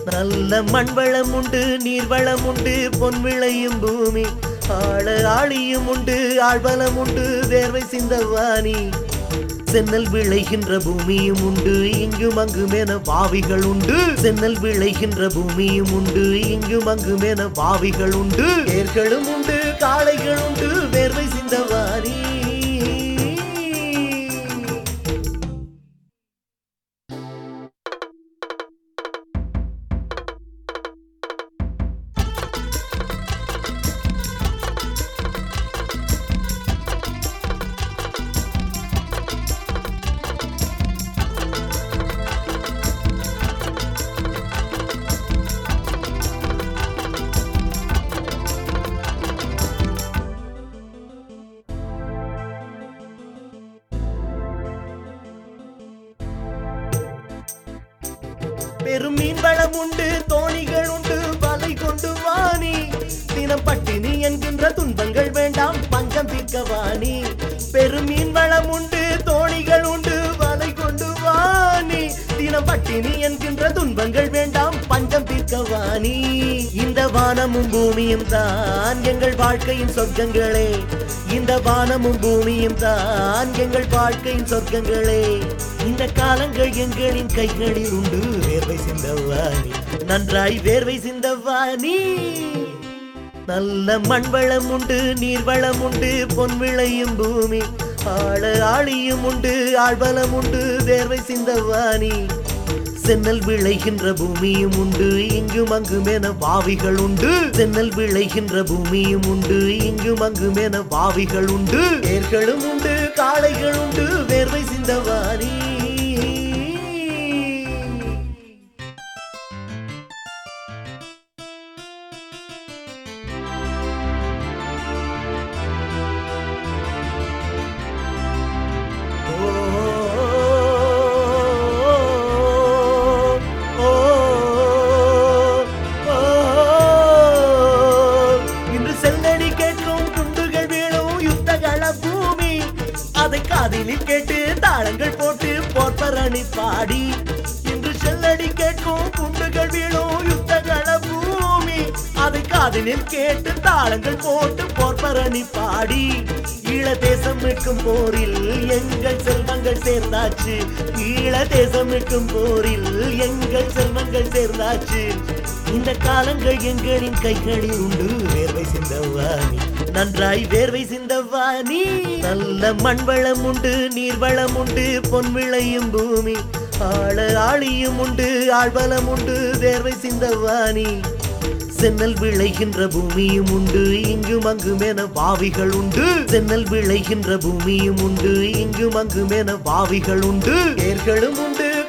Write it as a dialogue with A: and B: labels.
A: நல்ல மண் வளம் உண்டு நீர் வளம் உண்டு பொன் விளையும் பூமி ஆள ஆளியும் உண்டு ஆழ்வலம் உண்டு வேர்வை சிந்தவாணி சென்னல் விளைகின்ற பூமியும் உண்டு இங்கும் அங்குமென வாவிகள் உண்டு சென்னல் விளைகின்ற பூமியும் உண்டு இங்கும் அங்குமென வாவிகள் உண்டு ஏர்களும் உண்டு காளைகள் உண்டு வேர்வை சிந்தவாரி பெரும் மீன் வளம் உண்டு தோணிகள் உண்டு வலை கொண்டு வாணி தினம் பட்டினி என்கின்ற துன்பங்கள் வேண்டாம் பஞ்சம் தீர்க்க வாணி பெரும் மீன் வளம் உண்டு தோணிகள் உண்டு வலை கொண்டு வாணி தினம் பட்டினி என்கின்ற துன்பங்கள் வேண்டாம் பஞ்சம் தீர்க்க வாணி இந்த வானமும் பூமியும் தான் எங்கள் வாழ்க்கையின் சொர்க்கங்களே இந்த வானமும் பூமியும் தான் எங்கள் வாழ்க்கையின் சொர்க்கங்களே இந்த காலங்கள் எங்களின் கைகளில் உண்டு வேர்வை சிந்தவாணி நன்றாய் வேர்வை சிந்தவாணி நல்ல மண் வளம் உண்டு நீர் வளம் உண்டு பொன் விளையும் பூமி ஆள ஆளியும் உண்டு ஆழ்வலம் உண்டு வேர்வை சிந்தவாணி சென்னல் விளைகின்ற பூமியும் உண்டு இங்கும் அங்குமென வாவிகள் உண்டு சென்னல் விளைகின்ற பூமியும் உண்டு இங்கும் அங்குமென வாவிகள் உண்டு ஏர்களும் உண்டு காளைகள் உண்டு வேர்வை சிந்தவாரி இன்று செல்லடி கேட்கும் குண்டுகள் வீழும் யுத்தகள பூமி அதை காதிலில் கேட்டு தாளங்கள் போட்டு போர்ப்பரணி பாடி இன்று செல்லடி கேட்கும் குண்டுகள் வீழும் யுத்தகள பூமி அதை காதினில் கேட்டு தாளங்கள் போட்டு போர்ப்பரணி பாடி ஈழ தேசம் மீட்கும் போரில் எங்கள் செல்வங்கள் சேர்ந்தாச்சு ஈழ தேசம் மீட்கும் போரில் எங்கள் செல்வங்கள் சேர்ந்தாச்சு இந்த காலங்கள் எங்களின் கைகளில் உண்டு வேர்வை சிந்தவாணி நன்றாய் வேர்வை சிந்தவாணி நல்ல மண் வளம் உண்டு நீர் வளம் உண்டு பொன் விளையும் பூமி ஆள ஆளியும் உண்டு ஆழ்வலம் உண்டு வேர்வை சிந்தவாணி சென்னல் விளைகின்ற பூமியும் உண்டு இங்கும் அங்குமென வாவிகள் உண்டு சென்னல் விளைகின்ற பூமியும் உண்டு இங்கும் அங்குமென வாவிகள் உண்டு ஏர்களும் உண்டு